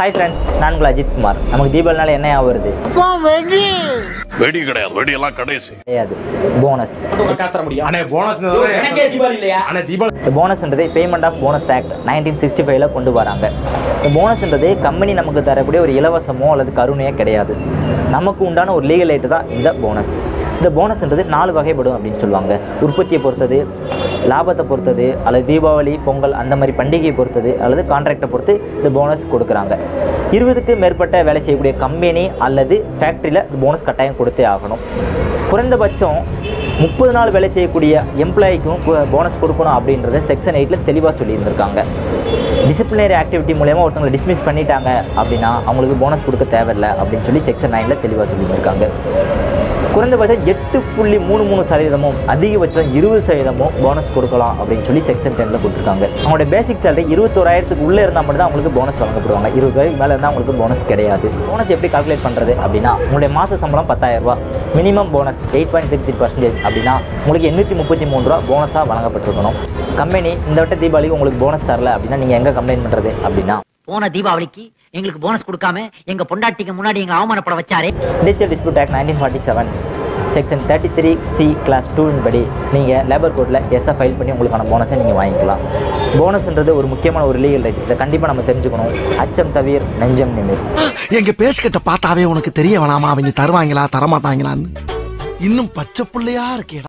hi friends நான் உங்கள் அஜித் குமார் நமக்கு தீபாவளினால என்ன ஞாபகம் வருது வெடி கிடையாது வெடியெல்லாம் கடைசி கிடையாது போனஸ் காசு தர முடியும் அண்ணே போனஸ் எனக்கே தீபாவளி இல்லையா அண்ணே தீபாவளி இந்த போனஸ்ன்றது payment of bonus act nineteen sixty ஃபைவ்ல கொண்டு வராங்க இந்த போனஸ்ன்றது கம்பெனி நமக்கு தரக்கூடிய ஒரு இலவசமோ அல்லது கருணையோ கிடையாது நமக்கு உண்டான ஒரு லீகல் ஐட்டு தான் இந்த போனஸ் இந்த போனஸ்ன்றது நாலு வகைப்படும் அப்படின்னு சொல்லுவாங்க உற்பத்தியை பொறுத்தது லாபத்தை பொறுத்தது அல்லது தீபாவளி பொங்கல் அந்த மாதிரி பண்டிகையை பொறுத்தது அல்லது கான்ட்ராக்டை பொறுத்து இந்த போனஸ் கொடுக்குறாங்க இருபதுக்கு மேற்பட்ட வேலை செய்யக்கூடிய கம்பெனி அல்லது ஃபேக்ட்ரியில் இந்த போனஸ் கட்டாயம் கொடுத்தே ஆகணும் குறைந்தபட்சம் முப்பது நாள் வேலை செய்யக்கூடிய எம்ப்ளாய்க்கும் போனஸ் கொடுக்கணும் அப்படின்றத செக்ஷன் எயிட்டில் தெளிவாக சொல்லியிருந்திருக்காங்க டிசிப்ளினரி ஆக்டிவிட்டி மூலயமா ஒருத்தவங்களை டிஸ்மிஸ் பண்ணிட்டாங்க அப்படின்னா அவங்களுக்கு போனஸ் கொடுக்க தேவையில்லை அப்படின்னு சொல்லி செக்ஷன் நைனில் தெளிவாக சொல்லியிருந்திருக்காங்க குறைந்தபட்சம் எட்டு புள்ளி மூணு மூணு சதவீதமும் அதிகபட்சம் இருபது சதவீதமும் போனஸ் கொடுக்கலாம் அப்படின்னு சொல்லி செக்ஷன் டென்னில் கொடுத்துருக்காங்க அவங்களுடைய பேசிக் சேலரி இருபத்தோராயிரத்துக்கு உள்ளே இருந்தால் மட்டும் தான் அவங்களுக்கு போனஸ் வழங்கப்படுவாங்க இருபது வரைக்கும் மேலே இருந்தால் அவங்களுக்கு போனஸ் கிடையாது போனஸ் எப்படி கால்குலேட் பண்ணுறது அப்படின்னா உங்களுடைய மாத சம்பளம் பத்தாயிரம் ரூபாய் minimum bonus eight point six three percentage அப்படின்னா உங்களுக்கு எண்ணூற்றி முப்பத்தி மூணு ரூபா போனஸாக வழங்கப்பட்டிருக்கணும் கம்பெனி இந்த வட்ட தீபாவளிக்கு உங்களுக்கு போனஸ் தரல அப்படின்னா நீங்கள் எங்கே கம்ப்ளைண்ட் பண்ணுறது அப்படின்னா போன தீபாவளிக்கு எங்களுக்கு போனஸ் கொடுக்காம எங்க பொண்டாட்டிக்கு முன்னாடி எங்களை அவமானப்பட வச்சாரே industrial dispute act nineteen forty seven section thirty three C class டூவின் படி நீங்கள் லேபர் கோர்ட்டில் எஸ்ஸை ஃபைல் பண்ணி உங்களுக்கான போனஸை நீங்கள் வாங்கிக்கலாம் போனஸ்ன்றது ஒரு முக்கியமான ஒரு லீகல் ரைட் இதை கண்டிப்பாக நம்ம தெரிஞ்சுக்கணும் அச்சம் தவிர நெஞ்சம் நிமிர் எங்க பேசிக்கிட்ட பார்த்தாவே உனக்கு தெரிய வேணாமா அவங்க தருவாங்களா தரமாட்டாங்களான்னு இன்னும் பச்சை புள்ளையா இருக்கேடா